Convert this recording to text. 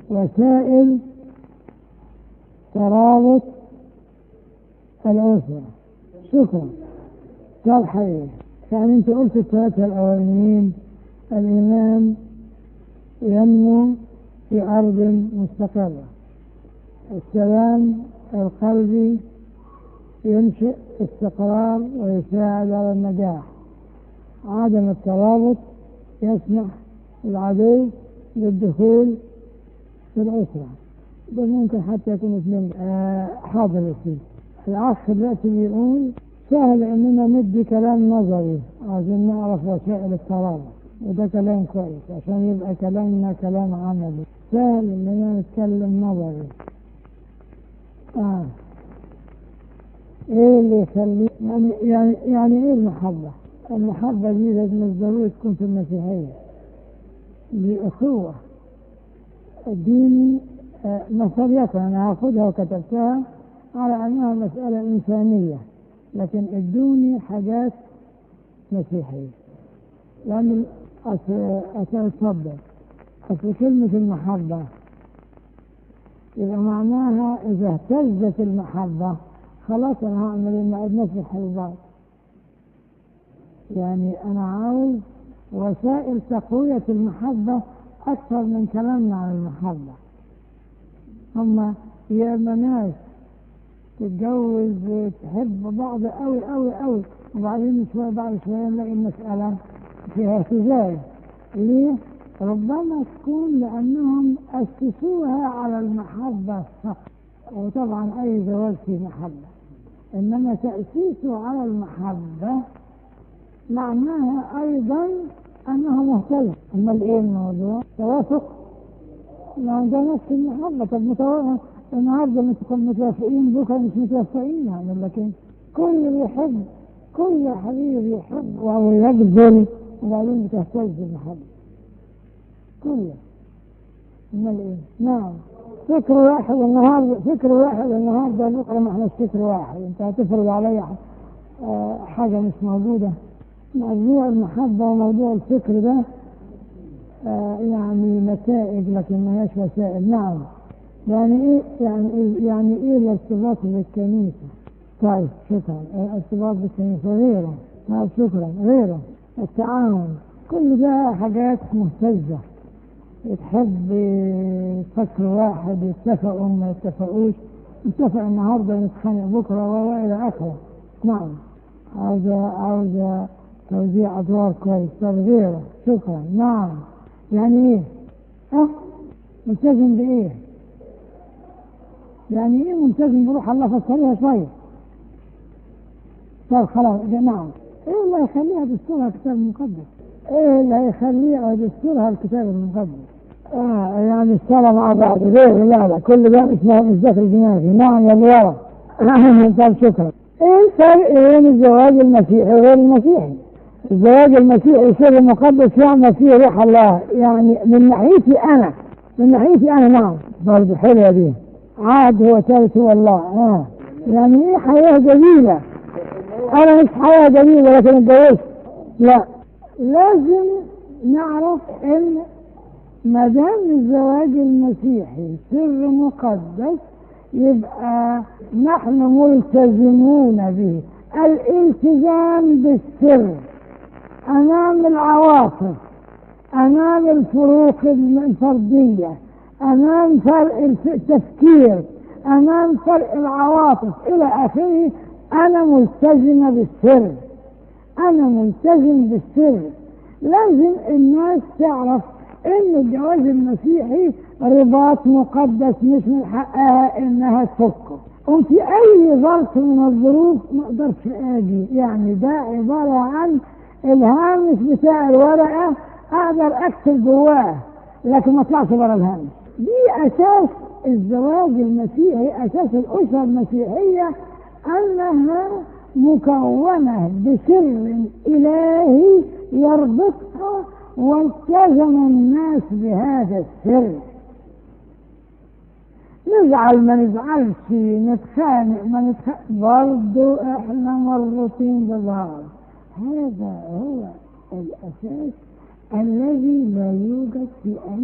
وسائل ترابط الأسرة شكرا صالحين يعني أنت قلت الثلاثة الأولين الإيمان ينمو في أرض مستقرة السلام القلبي ينشئ استقرار ويساعد على النجاح عدم الترابط يسمح للعدو بالدخول في الأسرة بل ممكن حتى يكون اثنين آه حاضر السيد الأخ دلوقتي بيقول سهل إننا ندي كلام نظري عايزين نعرف وسائل الترابط وده كلام كويس عشان يبقى كلامنا كلام عملي سهل إننا نتكلم نظري آه ايه اللي يخلي يعني يعني يعني ايه المحبة؟ المحبة دي لازم الضروري تكون في المسيحية دي أخوة الديني آه نظرية أنا هاخدها وكتبتها على أنها مسألة إنسانية لكن ادوني حاجات مسيحية لأن أصل أتفضل أصل كلمة المحبة يبقى معناها إذا اهتزت المحبة خلاص أنا هعمل إن نفرح البعض يعني أنا عاوز وسائل تقوية المحبة أكثر من كلامنا عن المحبة هم يا إما ناس تتجوز تحب بعض قوي قوي قوي وبعدين شوية بعد شوية نلاقي المسألة فيها اهتزاز ليه؟ ربما تكون لأنهم أسسوها على المحبة فقط وطبعا أي زواج فيه محبة إنما تأسيسه على المحبة معناها أيضا أنه مهتم أمال إيه الموضوع؟ توافق ما ده نفس المحبة طب متوافق النهارده نكون متوافقين بكره مش متوافقين يعني لكن كل يحب كل حبيب يحب وهو يبذل وبعدين بتهتز المحبة كله امال ايه؟ نعم فكر واحد النهارده فكر واحد النهارده بكره ما احنا فكر واحد انت هتفرض علي حاجه مش موجوده موضوع المحبه وموضوع الفكر ده آه يعني نتائج لكن ما هيش وسائل نعم يعني ايه يعني ايه يعني ايه الارتباط بالكنيسه طيب شكرا الارتباط بالكنيسه غيره طيب شكرا غيره التعاون كل ده حاجات مهتزه تحب فكر واحد يتفقوا ما يتفقوش نتفق النهارده نتخانق بكره والى اخره نعم عاوزه عاوزه توزيع ادوار كويس طب غيره شكرا نعم يعني ايه؟ ها؟ ملتزم بايه؟ يعني ايه ملتزم بروح الله فسريها شويه طب خلاص نعم ايه اللي هيخليها دستورها الكتاب المقدس؟ ايه اللي هيخليها دستورها الكتاب المقدس؟ آه يعني الصلاة مع بعض غير لا لا كل ده مش مش داخل دماغي نعم يا ورا طب شكرا ايه الفرق بين الزواج المسيحي وغير المسيحي؟ الزواج المسيحي سر مقدس يعمل فيه روح الله يعني من ناحيتي انا من ناحيتي انا نعم برضه حلوه دي عاد هو ثالث هو الله اه يعني ايه حياه جميله انا مش حياه جميله لكن اتجوزت لا لازم نعرف ان ما دام الزواج المسيحي سر مقدس يبقى نحن ملتزمون به الالتزام بالسر امام العواطف امام الفروق الفرديه امام فرق التفكير امام فرق العواطف الى اخره انا ملتزمه بالسر انا ملتزم بالسر لازم الناس تعرف ان الجواز المسيحي رباط مقدس مش من حقها انها تفكه وفي اي ظرف من الظروف ما اقدرش اجي يعني ده عباره عن الهامش بتاع الورقه اقدر اكتب جواه لكن ما اطلعش بره الهامش دي اساس الزواج المسيحي اساس الاسره المسيحيه انها مكونه بسر الهي يربطها والتزم الناس بهذا السر نزعل ما نزعلش نتخانق ما نتخانق برضو احنا مربوطين ببعض هذا هو الاساس الذي لا يوجد في اي